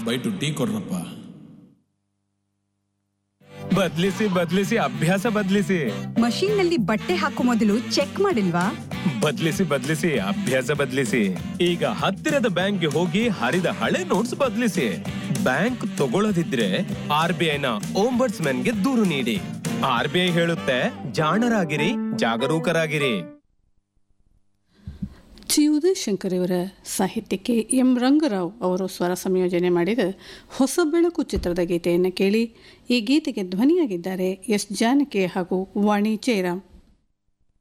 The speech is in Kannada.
ಬೈಟು ಟೀ ಕೊಡ್ರಪ್ಪ ಬದ್ಲಿಸಿ ಬದ್ಲಿಸಿ ಅಭ್ಯಾಸ ಬದ್ಲಿಸಿ ಮಷೀನ್ ನಲ್ಲಿ ಬಟ್ಟೆ ಹಾಕೋ ಮೊದಲು ಚೆಕ್ ಮಾಡಿಲ್ವಾ ಬದ್ಲಿಸಿ ಬದ್ಲಿಸಿ ಅಭ್ಯಾಸ ಬದ್ಲಿಸಿ ಈಗ ಹತ್ತಿರದ ಬ್ಯಾಂಕ್ಗೆ ಹೋಗಿ ಹರಿದ ಹಳೆ ನೋಟ್ಸ್ ಬದ್ಲಿಸಿ ಬ್ಯಾಂಕ್ ತಗೊಳ್ಳದಿದ್ರೆ ಆರ್ ಬಿ ಐನ ಗೆ ದೂರು ನೀಡಿ ಆರ್ ಬಿ ಐ ಹೇಳುತ್ತೆ ಜಾಣರಾಗಿರಿ ಜಾಗರೂಕರಾಗಿರಿ ಜಿ ಉದಯಶಂಕರ್ ಇವರ ಸಾಹಿತ್ಯಕ್ಕೆ ಎಂ ರಂಗರಾವ್ ಅವರು ಸ್ವರ ಸಂಯೋಜನೆ ಮಾಡಿದ ಹೊಸ ಬೆಳಕು ಚಿತ್ರದ ಗೀತೆಯನ್ನು ಕೇಳಿ ಈ ಗೀತೆಗೆ ಧ್ವನಿಯಾಗಿದ್ದಾರೆ ಎಸ್ ಜಾನಕಿ ಹಾಗೂ ವಾಣಿ ಜಯರಾಮ್